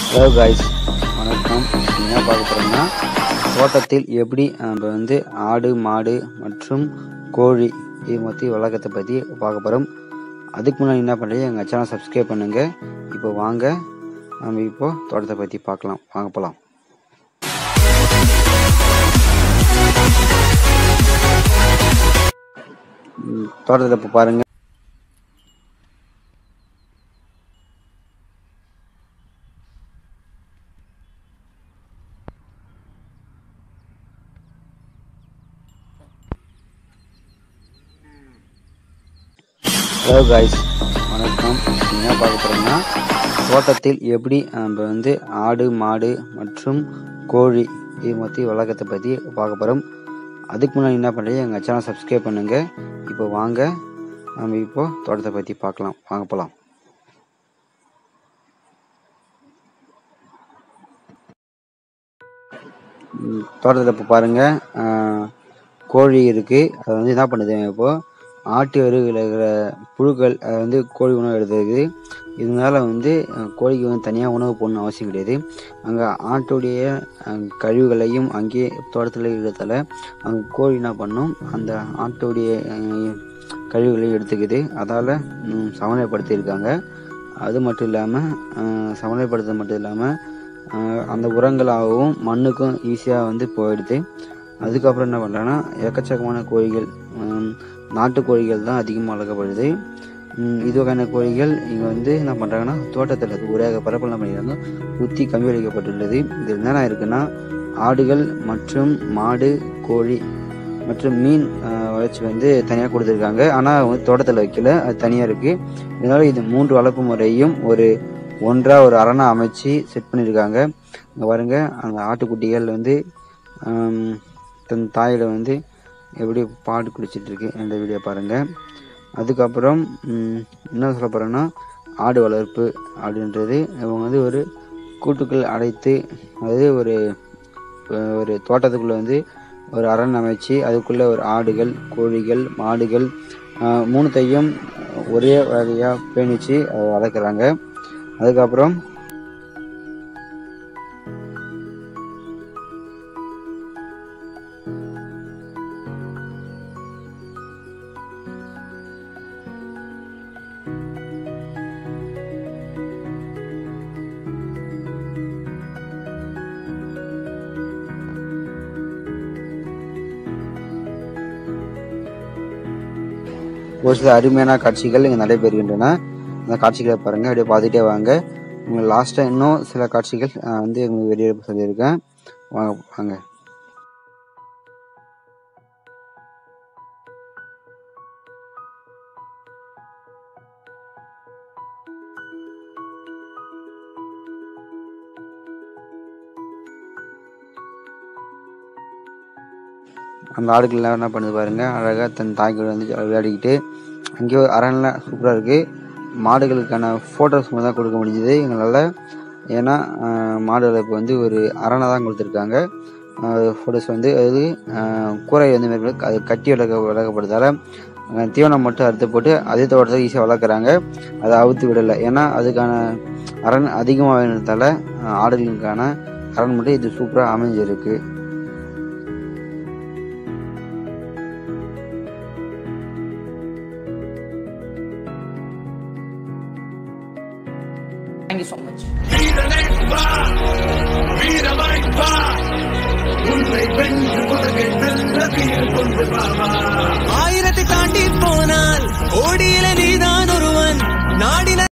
Hello guys வணக்கம் என்ன பார்க்க போகிறோம்னா தோட்டத்தில் எப்படி நம்ம வந்து ஆடு மாடு மற்றும் கோழி இது மொத்தம் வழக்கத்தை பற்றி பார்க்க போகிறோம் அதுக்கு முன்னாடி என்ன பண்ணுறீங்க எங்கள் சேனல் சப்ஸ்கிரைப் பண்ணுங்கள் இப்போ வாங்க நம்ம இப்போ தோட்டத்தை பற்றி பார்க்கலாம் வாங்க போகலாம் தோட்டத்தில் இப்போ பாருங்கள் ஹலோ காய்ஸ் வணக்கம் என்ன பார்க்க போகிறோம்னா தோட்டத்தில் எப்படி நம்ம வந்து ஆடு மாடு மற்றும் கோழி இது மொத்தம் வழக்கத்தை பற்றி பார்க்க போகிறோம் அதுக்கு முன்னாடி என்ன பண்ணுறீங்க எங்கள் சேனல் சப்ஸ்கிரைப் பண்ணுங்கள் இப்போ வாங்க நம்ம இப்போ தோட்டத்தை பற்றி பார்க்கலாம் வாங்க போகலாம் தோட்டத்தில் இப்போ பாருங்கள் கோழி இருக்குது அது வந்து என்ன பண்ணுது இப்போ ஆட்டு எருவில் இருக்கிற புழுக்கள் அது வந்து கோழி உணவு எடுத்துருக்கு இதனால வந்து அஹ், கோழிக்கு வந்து தனியாக உணவு போடணும் அவசியம் கிடையாது அங்கே ஆட்டுடைய அஹ், கழிவுகளையும் அங்கேயே தோட்டத்தில் இருக்கிறதால அங்கே கோழி என்ன பண்ணும் அந்த ஆட்டுடைய அஹ், கழிவுகளையும் எடுத்துக்குது அதால் சமநிலைப்படுத்தியிருக்காங்க அது மட்டும் இல்லாமல் சமநிலைப்படுத்துறது மட்டும் இல்லாமல் அந்த உரங்களாகவும் மண்ணுக்கும் ஈஸியாக வந்து போயிடுது அதுக்கப்புறம் என்ன பண்ணுறாங்கன்னா எக்கச்சக்கமான கோழிகள் ஹம், நாட்டு கோழிகள் தான் அதிகமாக வளர்க்கப்படுது ஹம், இது வகையான கோழிகள் இங்கே வந்து என்ன பண்ணுறாங்கன்னா தோட்டத்தில் ஒரே பரப்பல் என்ன பண்ணிடுறாங்க சுற்றி கம்பி வைக்கப்பட்டுள்ளது இது என்னென்ன இருக்குன்னா ஆடுகள் மற்றும் மாடு கோழி மற்றும் மீன் அஹ், வளர்ச்சி வந்து தனியாக கொடுத்துருக்காங்க ஆனால் வந்து தோட்டத்தில் வைக்கல அது தனியாக இருக்குது இதனால் இது மூன்று வளர்ப்பு முறையும் ஒரு ஒன்றா ஒரு அரணை அமைச்சு செட் பண்ணியிருக்காங்க இங்கே பாருங்க அந்த ஆட்டுக்குட்டிகள் வந்து ஆம், தன் தாயில வந்து எப்படி பாடு குடிச்சிட்டு இருக்கு இந்த வீடியோ பாருங்க அதுக்கப்புறம் ம், என்ன சொல்ல போறேன்னா ஆடு வளர்ப்பு அப்படின்றது இவங்க வந்து ஒரு கூட்டுக்குள் அடைத்து அதாவது ஒரு அஹ், ஒரு தோட்டத்துக்குள்ள வந்து ஒரு அரண் அமைச்சு அதுக்குள்ள ஒரு ஆடுகள் கோழிகள் மாடுகள் ஆஹ், மூணுத்தையும் ஒரே வகையாக பேணிச்சு அஹ், வளர்க்குறாங்க அதுக்கப்புறம் ஒரு சில அருமையான காட்சிகள் இங்கே நடைபெறுகின்றன அந்த காட்சிகளை பாருங்கள் அப்படியே பார்த்துட்டே வாங்க உங்களுக்கு லாஸ்ட்டாக இன்னும் சில காட்சிகள் ஆஹ், வந்து உங்களுக்கு வெளியே சொல்லியிருக்கேன் வாங்க வாங்க அந்த ஆடுகள்லாம் என்ன பண்ணுது பாருங்க அழகாக தன் தாய்கள் வந்து விளையாடிக்கிட்டு அங்கேயே ஒரு அரண்லாம் சூப்பராக இருக்குது மாடுகளுக்கான ஃபோட்டோஸ் மட்டும் தான் கொடுக்க முடிஞ்சுது எங்களால் ஏன்னா ஆஹ், மாடு வளர்ப்பு வந்து ஒரு அரணை தான் கொடுத்துருக்காங்க ஃபோட்டோஸ் வந்து அது ஆஹ், கூரை வந்து மேற்கொண்டு அது கட்டி வளர்க்க வளர்க்கப்படுறதால ஆஹ், தீவனம் மட்டும் அறுத்து போட்டு அதே தோட்டத்தை ஈஸியாக வளர்க்குறாங்க அதை அவுத்து விடலை ஏன்னா அதுக்கான அரண் அதிகமாக வேணுறதால ஆஹ், ஆடுகளுக்கான அரண் மட்டும் இது சூப்பராக அமைஞ்சிருக்கு Thank you so much. உன்னை வென்று உலகை வென்ற வீர கொண்டு பாவா